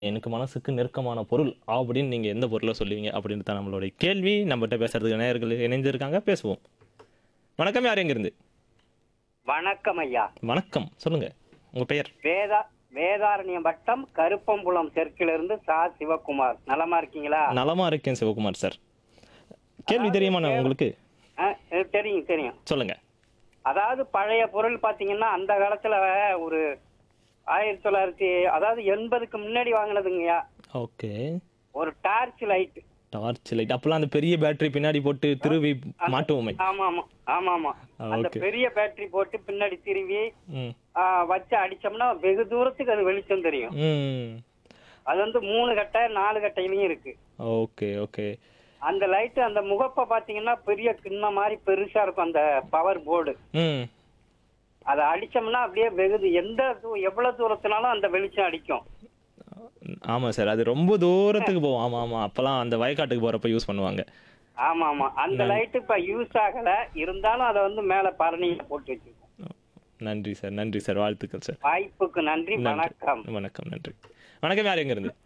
எனக்கு மனசுக்கு நெருக்கமான பொருள் அப்படின்னு நீங்க எந்த பொருளை சொல்லுவீங்க அப்படின்னு தான் நம்மளுடைய கேள்வி நம்மகிட்ட பேசுறதுக்கு நேயர்கள் இணைந்திருக்காங்க பேசுவோம் வணக்கம் யார் எங்கிருந்து வணக்கம் ஐயா வணக்கம் சொல்லுங்க உங்க பெயர் வேதா வேதாரண்யம் வட்டம் கருப்பம்புலம் தெற்கிலிருந்து சா சிவகுமார் நலமா இருக்கீங்களா நலமா இருக்கேன் சிவகுமார் சார் கேள்வி தெரியுமா நான் உங்களுக்கு ஆ, எனக்கு தெரியும் தெரியும் சொல்லுங்க அதாவது பழைய பொருள் பாத்தீங்கன்னா அந்த காலத்துல ஒரு ஆயிரத்தி தொள்ளாயிரத்தி அதாவது எண்பதுக்கு முன்னாடி வாங்கினதுங்கய்யா ஓகே ஒரு டார்ச் லைட் டார்ச் லைட் அப்பெல்லாம் அந்த பெரிய பேட்டரி பின்னாடி போட்டு திருவி மாட்டுவோமே ஆமா ஆமா ஆமா ஆமா அந்த ஓகே பெரிய பேட்டரி போட்டு பின்னாடி திரும்பி ம் ஆ, வச்சு அடிச்சோம்னா வெகு தூரத்துக்கு அது வெளிச்சம் தெரியும் ம் அது வந்து மூணு கட்டை நாலு கட்டையிலயும் இருக்கு ஓகே ஓகே அந்த லைட் அந்த முகப்பை பாத்தீங்கன்னா பெரிய கிண்ண மாதிரி பெருசா இருக்கும் அந்த பவர் போர்டு ம் அதை அடிச்சோம்னா அப்படியே வெகுது எந்த தூ- எவ்வளவு தூரத்தினாலும் அந்த வெளிச்சம் அடிக்கும் ஆமா சார் அது ரொம்ப தூரத்துக்கு போகும் ஆமா ஆமா அப்பெல்லாம் அந்த வயக்காட்டுக்கு போறப்ப யூஸ் பண்ணுவாங்க ஆமா ஆமா அந்த லைட் இப்ப யூஸ் ஆகல இருந்தாலும் அதை வந்து மேல பரணியில போட்டு வச்சிருக்கோம் நன்றி சார் நன்றி சார் வாழ்த்துக்கள் சார் வாய்ப்புக்கு நன்றி வணக்கம் வணக்கம் நன்றி வணக்கம் யார் எங்க இருந்து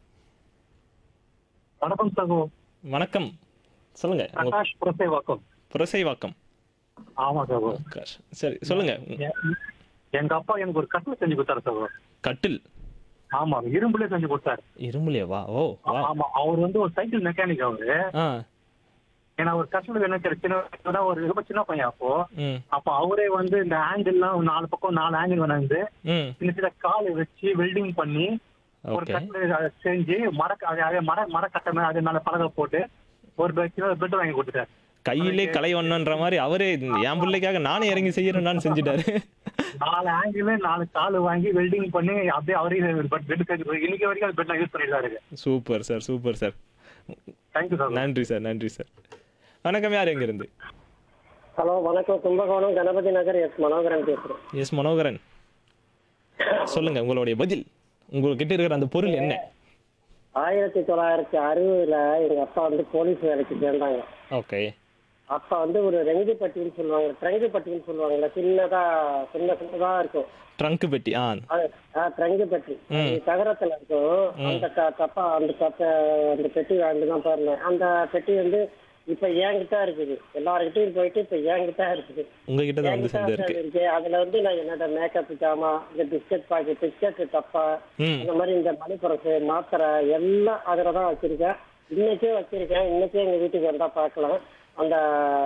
வணக்கம் சகோ வணக்கம் சொல்லுங்க உங்க பிரகாஷ் புரசேவாக்கம் புரசைவாக்கம் ஆமா சகோ பிரகாஷ். சரி சொல்லுங்க எ- எங்க அப்பா எனக்கு ஒரு கட்டில் செஞ்சு கொடுத்தாரு சகோ கட்டில் ஆமா இரும்புல செஞ்சு கொடுத்தாரு இரும்புலையா வா ஓ வா ஆமா அவர் வந்து ஒரு சைக்கிள் மெக்கானிக் அவரு ஆ ஏன்னா ஒரு கட்டில் என்ன சின்ன இப்பதான் ஒரு ரொம்ப சின்ன பையன் அப்போ ம் அப்ப அவரே வந்து இந்த ஆங்கிள்லாம் ஒரு நாலு பக்கம் நாலு ஆங்கிள் வந்து ம் சின்ன சின்ன கால் வச்சு வெல்டிங் பண்ணி ஒரு ஓகே கட்டில் செஞ்சு மர அதே அதே மர மரக்கட்டமை அது மேல பலகை போட்டு ஒரு பெ- சின்ன பெட் வாங்கி கொடுத்துட்டாரு கையிலே கலை ஒண்ணுன்ற மாதிரி அவரே என் பிள்ளைக்காக நானே இறங்கி செய்யறேன்னு செஞ்சுட்டாரு நாலு ஆங்கிள் நாலு கால் வாங்கி வெல்டிங் பண்ணி அப்படியே அவரே பெட் இன்னைக்கு வரைக்கும் அது பெட் யூஸ் பண்ணிட்டு தான் இருக்கு super sir super sir thank you sir நன்றி சார் நன்றி சார் வணக்கம் யார் எங்க இருந்து ஹலோ வணக்கம் கும்பகோணம் கணபதி நகர் எஸ் மனோகரன் பேசுறேன் எஸ் மனோகரன் சொல்லுங்க உங்களுடைய பதில் உங்ககிட்ட இருக்கிற அந்த பொருள் என்ன ஆயிரத்தி தொள்ளாயிரத்தி அறுபதுல எங்க அப்பா வந்து போலீஸ் வேலைக்கு சேர்ந்தாங்க ஓகே அப்ப வந்து ஒரு ரெங்குப்பட்டின்னு சொல்லுவாங்க ட்ரங்குப்பட்டின்னு சொல்லுவாங்கல்ல சின்னதா சின்ன சின்னதா இருக்கும் ட்ரங்க் பெட்டி ஆ அது ட்ரங்குப்பட்டி அது தகரத்துல இருக்கும் அந்த க- கப்பா அந்த கப்ப அந்த பெட்டி வாங்கி தான் பாருங்க அந்த பெட்டி வந்து இப்ப என்கிட்ட இருக்குது எல்லாருக்கிட்டையும் போயிட்டு இப்ப என்கிட்ட இருக்குது உங்ககிட்ட தான் வந்து என்கிட்ட சேர்ந்து இருக்கு இருக்கு அதுல வந்து நான் என்னோட மேக்கப் ஜாமா இந்த பிஸ்கட் பாக்கெட் பிஸ்கட் டப்பா ம் அந்த மாதிரி இந்த மணிப்புரசு மாத்திரை எல்லாம் அதில் தான் வச்சிருக்கேன் இன்னைக்கே வச்சிருக்கேன் இன்னைக்கே எங்க வீட்டுக்கு வந்தா பார்க்கலாம் அந்த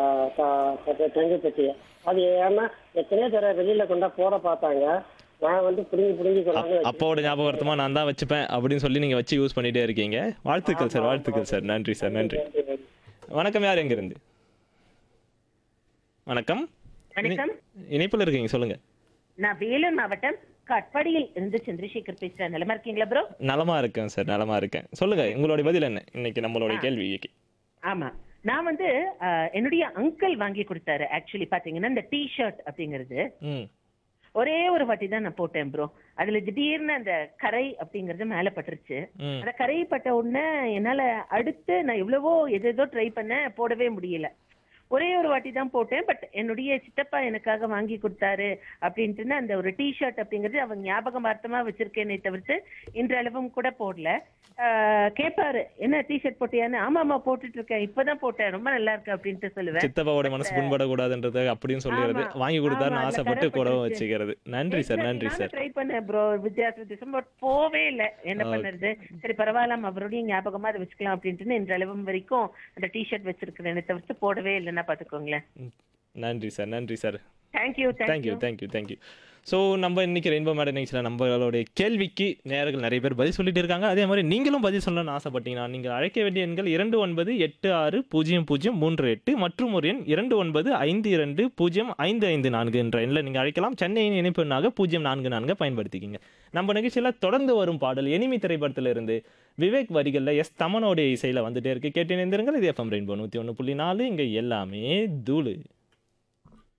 டெங்கு பெட்டியை அது ஏன்னா எத்தனையோ தடவை வெளியில கொண்டா போட பார்த்தாங்க நான் வந்து புடுங்கி புடுங்கி கொண்டாந்து வச்சிருக்கேன். அப்பாவோட ஞாபகார்த்தமா நான் தான் வச்சுப்பேன் அப்படின்னு சொல்லி நீங்க வச்சு யூஸ் பண்ணிட்டே இருக்கீங்க வாழ்த்துக்கள் சார் வாழ்த்துக்கள் சார் நன்றி சார் நன்றி வணக்கம் யார் எங்க இருந்து வணக்கம் வணக்கம் இணைப்புல இருக்கீங்க சொல்லுங்க நான் வேலூர் மாவட்டம் கட்பாடியில் இருந்து சந்திரசேகர் பேசுறேன் நிலமா இருக்கீங்களா ப்ரோ நலமா இருக்கேன் சார் நலமா இருக்கேன் சொல்லுங்க உங்களுடைய பதில் என்ன இன்னைக்கு நம்மளுடைய கேள்விக்கு ஆமா நான் வந்து அஹ், என்னுடைய அங்கிள் வாங்கி கொடுத்தாரு ஆக்சுவலி பாத்தீங்கன்னா இந்த டி ஷர்ட் அப்படிங்கிறது ம் ஒரே ஒரு வாட்டி தான் நான் போட்டேன் ப்ரோ அதுல திடீர்னு அந்த கரை அப்படிங்கறது மேல பட்டுருச்சு ம் அந்த கரை பட்ட உடனே என்னால அடுத்து நான் எவ்வளவோ எதேதோ ட்ரை பண்ணேன் போடவே முடியல ஒரே ஒரு வாட்டி தான் போட்டேன் பட் என்னுடைய சித்தப்பா எனக்காக வாங்கி கொடுத்தாரு அப்படின்ட்டு அந்த ஒரு டி ஷர்ட் அப்படிங்கிறது அவங்க ஞாபகமார்த்தமா வச்சிருக்கேனே தவிர்த்து இன்றளவும் கூட போடல ஆஹ் கேட்பாரு என்ன டி ஷர்ட் போட்டியான்னு ஆமா ஆமா போட்டுட்டு இருக்கேன் இப்பதான் போட்டேன் ரொம்ப நல்லா இருக்கு அப்படின்ட்டு சொல்லுவேன் சித்தப்பாவோட மனசு புண்படக்கூடாதுன்றது அப்படின்னு சொல்லிடுறது ஆமா. வாங்கி கொடுத்தாருன்னு ஆமா, அதுல ஆசைப்பட்டு கரை கூடவும் பட்டுருச்சு. வச்சுக்கிறது நன்றி சார் நன்றி சார் ட்ரை பண்ணேன் ப்ரோ வித்தியாச வித்தியாசம் பட் போவே இல்ல என்ன Okay. பண்ணுறது சரி பரவாயில்ல அவருடைய ஞாபகமா அதை வச்சுக்கலாம் அப்படின்ட்டு இந்த அளவு வரைக்கும் அந்த டி ஷர்ட் வச்சிருக்கிறேன் தவிர்த்து போடவே இல்லைன்னா பாத்துக்கோங்களேன் நன்றி சார் நன்றி sir thank you thank you thank you thank you thank you so நம்ம இன்னைக்கு ரெயின்போ மேடம் நிகழ்ச்சியில் நம்மளுடைய கேள்விக்கு நேயர்கள் நிறைய பேர் பதில் சொல்லிட்டு இருக்காங்க அதே மாதிரி நீங்களும் பதில் சொல்லணும்னு ஆசைப்பட்டீங்கன்னா நீங்கள் அழைக்க வேண்டிய எண்கள் இரண்டு ஒன்பது எட்டு ஆறு பூஜ்ஜியம் பூஜ்ஜியம் மூன்று எட்டு மற்றும் ஒரு எண் இரண்டு ஒன்பது ஐந்து இரண்டு பூஜ்ஜியம் ஐந்து ஐந்து நான்கு என்ற எண்ணில் நீங்கள் அழைக்கலாம் சென்னையின் இணைப்பு எண்ணாக பூஜ்ஜியம் நான்கு நான்கு பயன்படுத்திக்கிங்க நம்ம நிகழ்ச்சியில் தொடர்ந்து வரும் பாடல் எனிமி திரைப்படத்திலிருந்து விவேக் வரிகளில் எஸ் தமனோடைய இசையில் வந்துட்டே இருக்கு கேட்டு இணைந்திருங்கள் இது எஃப்எம் ரெயின்போ நூற்றி ஒன்று புள்ளி நாலு இங்கே எல்லாமே தூளு